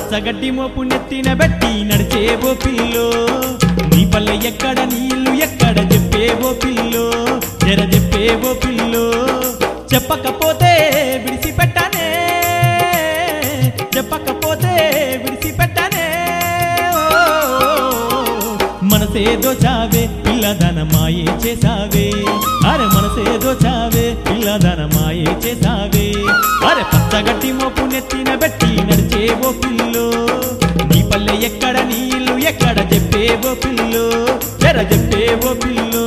పచ్చగడ్డి మోపు నెత్తిన బట్టి నడిచేవో పిల్లో నీ పల్లె ఎక్కడ నీళ్ళు ఎక్కడ చెప్పేవో పిల్లో జర చెప్పేవో పిల్లో చెప్పకపోతే విడిసిపెట్టానే చెప్పకపోతే విడిసిపెట్టానే ఓ, మనసేదో చావే పిల్లదన మాయే చేసావే అరే మనసేదో చావే పిల్లదన మాయే చేసావే అరే పచ్చగడ్డి మోపు నెత్తిన బట్టి నడిచేవో పిల్లో నీ పల్లె ఎక్కడ నీళ్ళు ఎక్కడ చెప్పేవో పిల్లో జర చెప్పేవో పిల్లో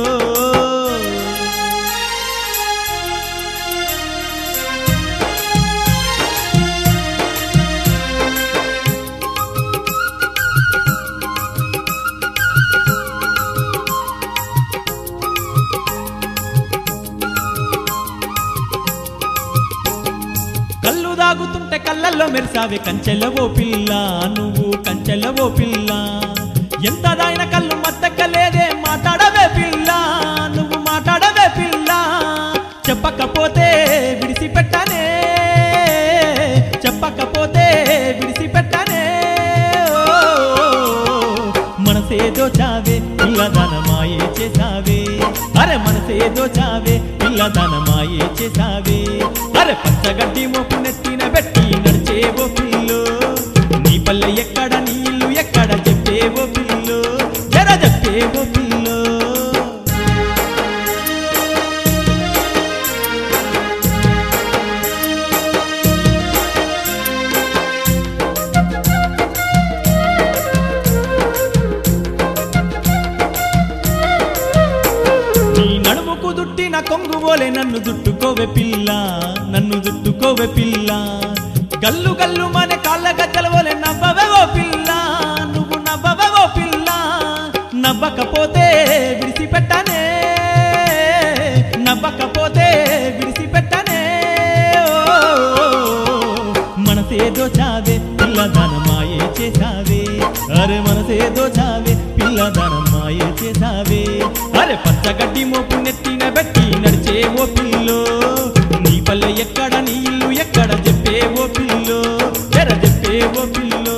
కళ్ళు దాగుతుంటే కళ్ళల్లో మెరిసావే కంచెలవో పిల్ల నువ్వు కంచెలవో పిల్ల ఎంత దాయిన కళ్ళు మత్తక్కలేదే మాట్లాడవే పిల్ల నువ్వు మాట్లాడవే పిల్ల చెప్పకపోతే విడిసిపెట్టానే చెప్పకపోతే విడిసిపెట్టానే ఓ, మనసేదో చావే పిల్లదన మాయే చేసావే అరే మనసేదో చావే పిల్లదన మాయే చేసావే అరే పచ్చగడ్డి మోపు నెత్తిన పెట్టి నడిచేవో పిల్లు నీ పల్లె ఎక్కడ నీళ్ళు ఎక్కడ చెప్పేవో పిల్లు జర చెప్పేవో పిల్లు నీ నడుముకు దుట్టిన కొంగు పోలే నన్ను దుట్టుకోవే పిల్ల నన్ను దుట్టుకోవే పిల్ల గల్లు గల్లు మన కాళ్ళ గజ్జల పోలే నవ్వవే ఓ పిల్ల నువ్వు నవ్వవే ఓ పిల్ల నవ్వకపోతే విడిసిపెట్టానే నవ్వకపోతే విడిసిపెట్టానే ఓ, మనసేదో చావే పిల్లదన మాయే చేసావే అరే మనసేదో చావే పిల్లదన మాయే చేసావే అరే పచ్చగడ్డి మోపు నెత్తిన బట్టి నడిచేవో పిల్లో నీ పల్లె ఎక్కడ నీళ్ళు ఎక్కడ చెప్పేవో పిల్లో జర చెప్పేవో పిల్లో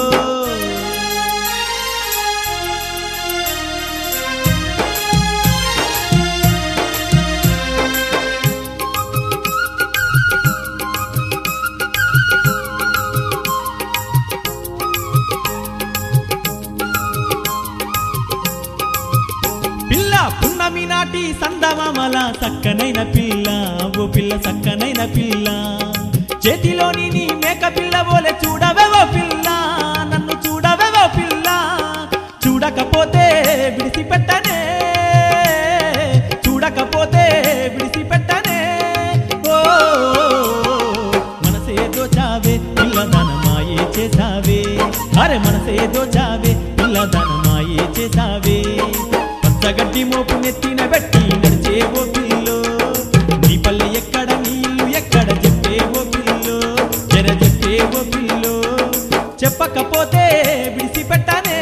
పిల్ల పున్నమి నాటి సందమామల సక్కనైన పిల్ల ఓ పిల్ల సక్కనైన పిల్ల చేతిలోని నీ మేక పిల్ల పోలే చూడవే ఓ పిల్ల నన్ను చూడవే ఓ పిల్ల చూడకపోతే విడిసిపెట్టనే చూడకపోతే విడిసిపెట్టనే ఓ మనసేదో చావే పిల్లదన మాయే చేసావే అరే మనసేదో చావే పిల్లదన మాయే చేసావే పచ్చగడ్డి మోపు నెత్తిన బట్టి నడిచేవో పిల్లో నీ పల్లె ఎక్కడ నీళ్ళు ఎక్కడ చెప్పేవో పిల్లో జర చెప్పేవో పిల్లో చెప్పకపోతే విడిసిపెట్టానే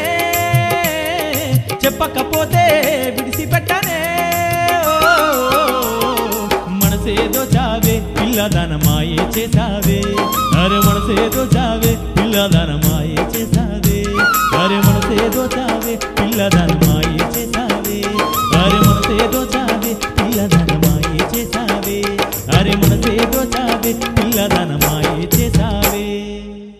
చెప్పకపోతే విడిసిపెట్టానే ఓ, మనసేదో చావే పిల్లదన మాయే చేసావే అరే మనసేదో చావే పిల్లదన మాయే చేసావే అరే మనసేదో చావే పిల్లదన మాయే చేసావే అరే మనసేదో చావే పిల్లదన మాయే చేసావే అరే మనసేదో చావే పిల్లదన మాయే చేసావే